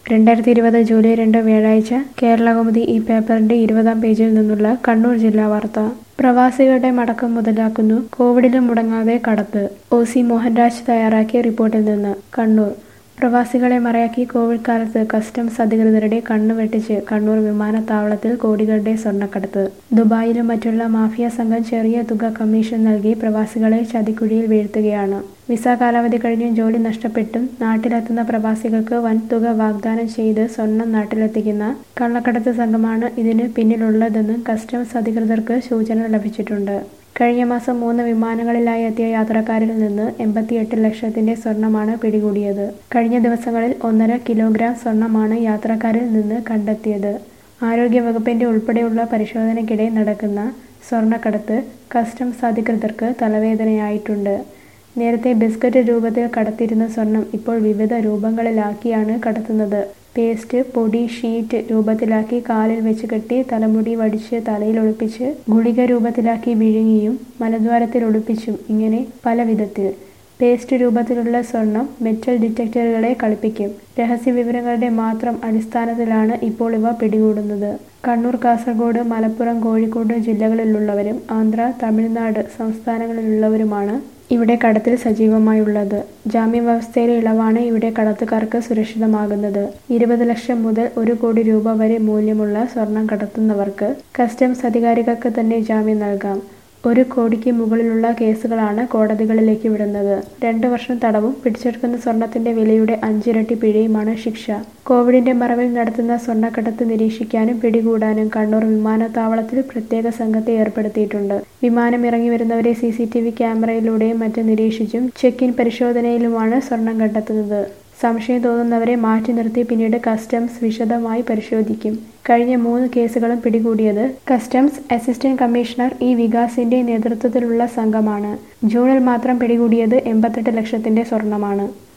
രണ്ടായിരത്തി ഇരുപത് ജൂലൈ രണ്ട് വ്യാഴാഴ്ച കേരളകൗമുദി ഈ പേപ്പറിന്റെ ഇരുപതാം പേജിൽ നിന്നുള്ള കണ്ണൂർ ജില്ലാ വാർത്ത പ്രവാസികളുടെ മടക്കം മുതലാക്കുന്നു കോവിഡിലും മുടങ്ങാതെ കടത്ത് ഒ സി മോഹൻരാജ് തയ്യാറാക്കിയ റിപ്പോർട്ടിൽ നിന്ന് കണ്ണൂർ പ്രവാസികളെ മറയാക്കി കോവിഡ് കാലത്ത് കസ്റ്റംസ് അധികൃതരുടെ കണ്ണു വെട്ടിച്ച് കണ്ണൂർ വിമാനത്താവളത്തിൽ കോടികളുടെ സ്വർണ്ണക്കടത്ത് ദുബായിലും മറ്റുള്ള മാഫിയ സംഘം ചെറിയ തുക കമ്മീഷൻ നൽകി പ്രവാസികളെ ചതിക്കുഴിയിൽ വീഴ്ത്തുകയാണ് വിസ കാലാവധി കഴിഞ്ഞ് ജോലി നഷ്ടപ്പെട്ടും നാട്ടിലെത്തുന്ന പ്രവാസികൾക്ക് വൻ തുക വാഗ്ദാനം ചെയ്ത് സ്വർണം നാട്ടിലെത്തിക്കുന്ന കള്ളക്കടത്ത് സംഘമാണ് ഇതിന് പിന്നിലുള്ളതെന്ന് കസ്റ്റംസ് അധികൃതർക്ക് സൂചന ലഭിച്ചിട്ടുണ്ട് കഴിഞ്ഞ മാസം മൂന്ന് വിമാനങ്ങളിലായി എത്തിയ യാത്രക്കാരിൽ നിന്ന് എൺപത്തിയെട്ട് ലക്ഷത്തിന്റെ സ്വർണമാണ് പിടികൂടിയത് കഴിഞ്ഞ ദിവസങ്ങളിൽ ഒന്നര കിലോഗ്രാം സ്വർണമാണ് യാത്രക്കാരിൽ നിന്ന് കണ്ടെത്തിയത് ആരോഗ്യവകുപ്പിന്റെ ഉൾപ്പെടെയുള്ള പരിശോധനയ്ക്കിടെ നടക്കുന്ന സ്വർണ്ണക്കടത്ത് കസ്റ്റംസ് അധികൃതർക്ക് തലവേദനയായിട്ടുണ്ട് നേരത്തെ ബിസ്ക്കറ്റ് രൂപത്തിൽ കടത്തിയിരുന്ന സ്വർണം ഇപ്പോൾ വിവിധ രൂപങ്ങളിലാക്കിയാണ് കടത്തുന്നത് പേസ്റ്റ് പൊടി ഷീറ്റ് രൂപത്തിലാക്കി കാലിൽ വെച്ച് കെട്ടി തലമുടി വടിച്ച് തലയിൽ ഒളിപ്പിച്ച് ഗുളിക രൂപത്തിലാക്കി വിഴുങ്ങിയും മലദ്വാരത്തിൽ ഒളിപ്പിച്ചും ഇങ്ങനെ പല വിധത്തിൽ പേസ്റ്റ് രൂപത്തിലുള്ള സ്വർണം മെറ്റൽ ഡിറ്റക്ടറുകളെ കളിപ്പിക്കും രഹസ്യ വിവരങ്ങളുടെ മാത്രം അടിസ്ഥാനത്തിലാണ് ഇപ്പോൾ ഇവ പിടികൂടുന്നത് കണ്ണൂർ കാസർഗോഡ് മലപ്പുറം കോഴിക്കോട് ജില്ലകളിലുള്ളവരും ആന്ധ്ര തമിഴ്നാട് സംസ്ഥാനങ്ങളിലുള്ളവരുമാണ് ഇവിടെ കടത്തിൽ സജീവമായുള്ളത് ജാമ്യവ്യവസ്ഥയിലെ ഇളവാണ് ഇവിടെ കടത്തുകാർക്ക് സുരക്ഷിതമാകുന്നത് ഇരുപത് ലക്ഷം മുതൽ ഒരു കോടി രൂപ വരെ മൂല്യമുള്ള സ്വർണം കടത്തുന്നവർക്ക് കസ്റ്റംസ് അധികാരികൾക്ക് തന്നെ ജാമ്യം നൽകാം ഒരു കോടിക്ക് മുകളിലുള്ള കേസുകളാണ് കോടതികളിലേക്ക് വിടുന്നത് രണ്ടു വർഷം തടവും പിടിച്ചെടുക്കുന്ന സ്വർണത്തിന്റെ വിലയുടെ അഞ്ചിരട്ടി പിഴയുമാണ് ശിക്ഷ കോവിഡിന്റെ മറവിൽ നടത്തുന്ന സ്വർണ്ണക്കടത്ത് നിരീക്ഷിക്കാനും പിടികൂടാനും കണ്ണൂർ വിമാനത്താവളത്തിൽ പ്രത്യേക സംഘത്തെ ഏർപ്പെടുത്തിയിട്ടുണ്ട് വിമാനം ഇറങ്ങി വരുന്നവരെ സി സി ടി വി ക്യാമറയിലൂടെയും മറ്റും നിരീക്ഷിച്ചും ചെക്ക് ഇൻ പരിശോധനയിലുമാണ് സ്വർണം കണ്ടെത്തുന്നത് സംശയം തോന്നുന്നവരെ മാറ്റി നിർത്തി പിന്നീട് കസ്റ്റംസ് വിശദമായി പരിശോധിക്കും കഴിഞ്ഞ മൂന്ന് കേസുകളും പിടികൂടിയത് കസ്റ്റംസ് അസിസ്റ്റന്റ് കമ്മീഷണർ ഇ വികാസിന്റെ നേതൃത്വത്തിലുള്ള സംഘമാണ് ജൂണിൽ മാത്രം പിടികൂടിയത് എൺപത്തെട്ട് ലക്ഷത്തിന്റെ സ്വർണമാണ്